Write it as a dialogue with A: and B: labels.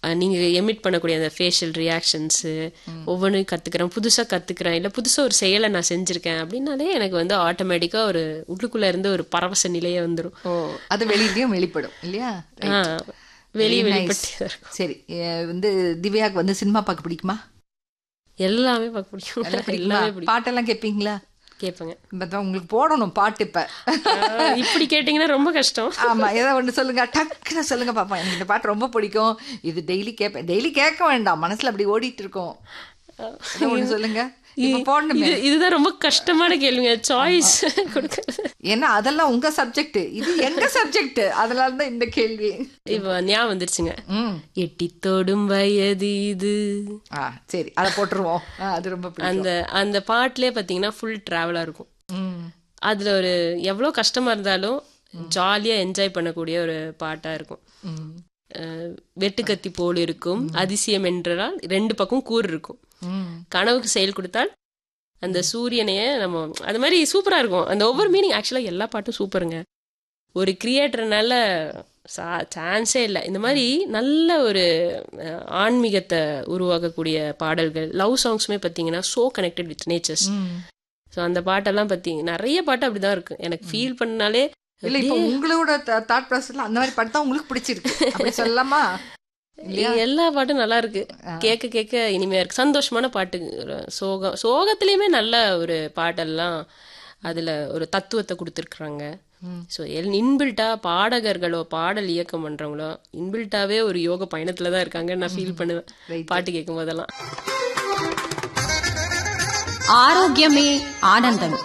A: அஹ், நீங்க எமிட் பண்ணக்கூடிய அந்த ஃபேஷியல் ரியாக்ஷன்ஸு ஒவ்வொன்றையும் கத்துக்கிறேன் புதுசா கத்துக்கிறேன் இல்ல புதுசா ஒரு செயலை நான் செஞ்சிருக்கேன் அப்படின்னாலே எனக்கு வந்து ஆட்டோமேட்டிக்கா ஒரு உள்ளுக்குள்ள இருந்து ஒரு பரவச நிலையே வந்துடும்
B: ஓ அது வெளியிலயும் வெளிப்படும் இல்லையா
A: வெளியே
B: Very nice.
A: வெளிப்பட்டு இருக்கும்
B: சரி அஹ் வந்து திவ்யாக்கு வந்து சினிமா பார்க்க பிடிக்குமா
A: எல்லாமே பார்க்க பிடிக்கும்
B: நல்லா பிடிக்குமா
A: எல்லாமே பிடிக்கும்
B: பாட்டெல்லாம் கேட்பீங்களா
A: கேட்பேங்க
B: இப்பதான் உங்களுக்கு போடணும் பாட்டு இப்ப
A: அஹ், இப்படி கேட்டிங்கன்னா ரொம்ப கஷ்டம்
B: ஆமா ஏதோ ஒண்ணு சொல்லுங்க டக்குன்னு சொல்லுங்க பாப்பா எனக்கு இந்த பாட்டு ரொம்ப பிடிக்கும் இது டெய்லி கேட்பேன் டெய்லி கேட்க வேண்டாம் மனசுல அப்படி ஓடிட்டு இருக்கும் ஏதோ ஒண்ணு சொல்லுங்க இப்ப போடணுமே
A: இது இதுதான் ரொம்ப கஷ்டமான கேள்விங்க சாய்ஸ் கொடுக்க
B: ஏன்னா அதெல்லாம் உங்க சப்ஜெக்ட் இது எங்க சப்ஜெக்ட் அதனால தான் இந்த கேள்வி
A: இப்போ ஞாபகம் வந்துருச்சுங்க
B: ம்
A: எட்டி தொடும் வயது இது
B: ஆ சரி அதை போட்டுருவோம் ஆ, அது ரொம்ப பிடிக்கும்
A: அந்த அந்த பாட்டிலே பார்த்தீங்கன்னா ஃபுல் ட்ராவலாக இருக்கும்
B: ம்
A: அதில் ஒரு எவ்வளோ கஷ்டமாக இருந்தாலும் ஜாலியாக என்ஜாய் பண்ணக்கூடிய ஒரு பாட்டாக இருக்கும்
B: ம்
A: அஹ், வெட்டுக்கத்தி போல் இருக்கும் அதிசயம் என்றால் ரெண்டு பக்கம் கூர் இருக்கும்
B: ம்
A: கனவுக்கு செயல் கொடுத்தால் அந்த சூரியனைய நம்ம அது மாதிரி சூப்பரா இருக்கும் அந்த ஒவ்வொரு மீனிங் ஆக்சுவலா எல்லா பாட்டும் சூப்பருங்க ஒரு கிரியேட்டர்னால சான்ஸே இல்லை இந்த மாதிரி நல்ல ஒரு அஹ், ஆன்மீகத்தை உருவாக்கக்கூடிய பாடல்கள் லவ் சாங்ஸுமே பார்த்தீங்கன்னா so connected with natures
B: hmm
A: so அந்த பாட்டெல்லாம் பார்த்தீங்க நிறைய பாட்டு அப்படிதான் இருக்கு எனக்கு ஃபீல் பண்ணாலே
B: இல்ல இப்ப உங்களோட தாட் ப்ராசஸ்ல அந்த மாதிரி பாட்டு தான் உங்களுக்கு பிடிச்சிருக்கு அப்படி சொல்லலாமா
A: எல்லா பாட்டும் நல்லா இருக்கு கேட்க கேட்க இனிமையா இருக்கு சந்தோஷமான பாட்டு ஒரு சோகம் சோகத்திலயுமே நல்ல ஒரு பாட்டெல்லாம் அதுல ஒரு தத்துவத்தை கொடுத்துருக்குறாங்க ஸோ எல் இன்பில்ட்டா பாடகர்களோ பாடல் இயக்கம் பண்றவங்களோ இன்பில்ட்டாவே ஒரு யோக பயணத்துல தான் இருக்காங்கன்னு நான் ஃபீல் பண்ணுவேன்
B: Right.
A: பாட்டு கேட்கும் போதெல்லாம்
C: ஆரோக்கியமே ஆனந்தம்